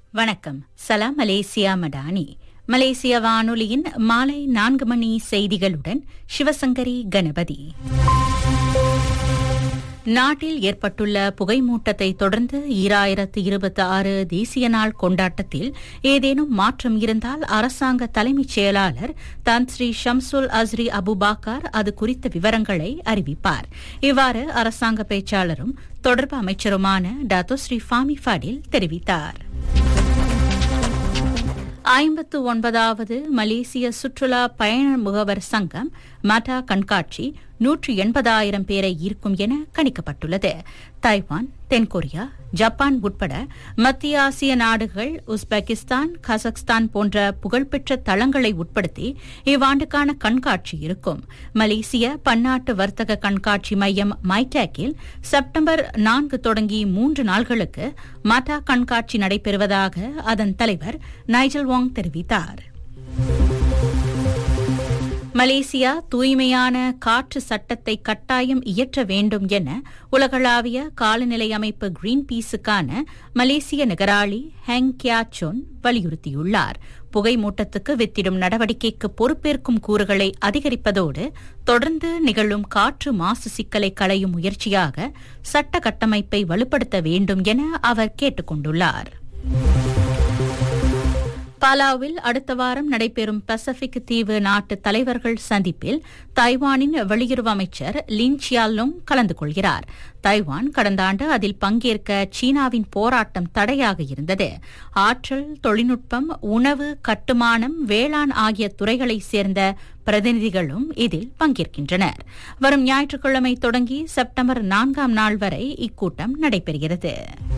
வணக்கம் சலாம் மலேசியா மடானி மலேசிய வானொலியின் மாலை நான்கு மணி செய்திகளுடன் சிவசங்கரி கணபதி நாட்டில் ஏற்பட்டுள்ள புகைமூட்டத்தை தொடர்ந்து ஈராயிரத்து இருபத்தி ஆறு தேசிய நாள் கொண்டாட்டத்தில் ஏதேனும் மாற்றம் இருந்தால் அரசாங்க தலைமைச் செயலாளர் தான் ஸ்ரீ ஷம்சுல் அஸ்ரி அபுபாக்கார் அது குறித்த விவரங்களை அறிவிப்பார் இவ்வாறு அரசாங்க பேச்சாளரும் தொடர்பு அமைச்சருமான டாத்தோ ஸ்ரீ ஃபாமி ஃபடில் தெரிவித்தார் ஐம்பத்து ஒன்பதாவது மலேசிய சுற்றுலா பயண முகவர் சங்கம் மட்டா கண்காட்சி நூற்று எண்பதாயிரம் பேரை ஈர்க்கும் என கணிக்கப்பட்டுள்ளது தைவான் தென்கொரியா ஜப்பான் உட்பட மத்திய ஆசிய நாடுகள் உஸ்பெகிஸ்தான் கசக்ஸ்தான் போன்ற புகழ்பெற்ற தளங்களை உட்படுத்தி இவ்வாண்டுக்கான கண்காட்சி இருக்கும் மலேசிய பன்னாட்டு வர்த்தக கண்காட்சி மையம் மைடேக்கில் செப்டம்பர் நான்கு தொடங்கி மூன்று நாள்களுக்கு மட்டா கண்காட்சி நடைபெறுவதாக அதன் தலைவர் நைஜல் வாங் தெரிவித்தார் மலேசியா தூய்மையான காற்று சட்டத்தை கட்டாயம் இயற்ற வேண்டும் என உலகளாவிய காலநிலை அமைப்பு கிரீன் பீஸுக்கான மலேசிய நகராளி ஹெங் கியா சொன் வலியுறுத்தியுள்ளார் புகை மூட்டத்துக்கு வித்திடும் நடவடிக்கைக்கு பொறுப்பேற்கும் கூறுகளை அதிகரிப்பதோடு தொடர்ந்து நிகழும் காற்று மாசு சிக்கலை களையும் முயற்சியாக சட்ட கட்டமைப்பை வலுப்படுத்த வேண்டும் என அவர் கேட்டுக் கொண்டுள்ளார் பாலாவில் அடுத்த வாரம் நடைபெறும் பசிபிக் தீவு நாட்டு தலைவர்கள் சந்திப்பில் தைவானின் வெளியுறவு அமைச்சர் லின் சியாலும் கலந்து கொள்கிறார் தைவான் கடந்த ஆண்டு அதில் பங்கேற்க சீனாவின் போராட்டம் தடையாக இருந்தது ஆற்றல் தொழில்நுட்பம் உணவு கட்டுமானம் வேளாண் ஆகிய துறைகளைச் சேர்ந்த பிரதிநிதிகளும் இதில் பங்கேற்கின்றனர் வரும் ஞாயிற்றுக்கிழமை தொடங்கி செப்டம்பர் நான்காம் நாள் வரை இக்கூட்டம் நடைபெறுகிறது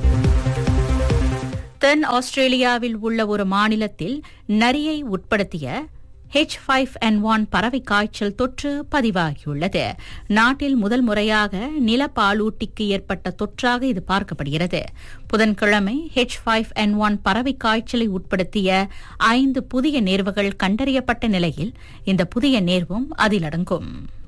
தென் ஆஸ்திரேலியாவில் உள்ள ஒரு மாநிலத்தில் நரியை உட்படுத்திய ஹெச் ஃபைவ் என் ஒன் பறவை காய்ச்சல் தொற்று பதிவாகியுள்ளது நாட்டில் முதல் முறையாக நில பாலூட்டிக்கு ஏற்பட்ட தொற்றாக இது பார்க்கப்படுகிறது புதன்கிழமை ஹெச் ஃபைவ் என் ஒன் பறவை காய்ச்சலை உட்படுத்திய ஐந்து புதிய நேர்வுகள் கண்டறியப்பட்ட நிலையில் இந்த புதிய நேர்வும் அதில் அடங்கும்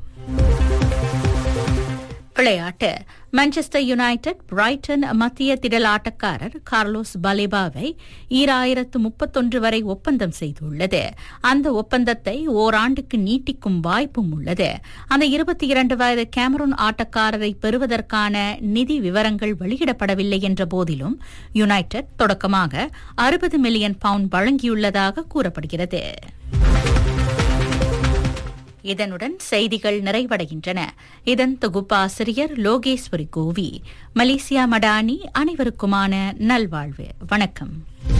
விளையாட்டு மான்செஸ்டர் யுனைடெட் பிரைட்டன் மத்திய திடல் ஆட்டக்காரர் கார்லோஸ் பலேபாவை ஈராயிரத்து முப்பத்தொன்று வரை ஒப்பந்தம் செய்துள்ளது அந்த ஒப்பந்தத்தை ஓராண்டுக்கு நீட்டிக்கும் வாய்ப்பும் உள்ளது அந்த இருபத்தி இரண்டு வயது கேமரூன் ஆட்டக்காரரை பெறுவதற்கான நிதி விவரங்கள் வெளியிடப்படவில்லை என்ற போதிலும் யுனைடெட் தொடக்கமாக அறுபது மில்லியன் பவுண்ட் வழங்கியுள்ளதாக கூறப்படுகிறது இதனுடன் செய்திகள் நிறைவடைகின்றன இதன் தொகுப்பாசிரியர் லோகேஸ்வரி கோவி மலேசியா மடானி அனைவருக்குமான நல்வாழ்வு வணக்கம்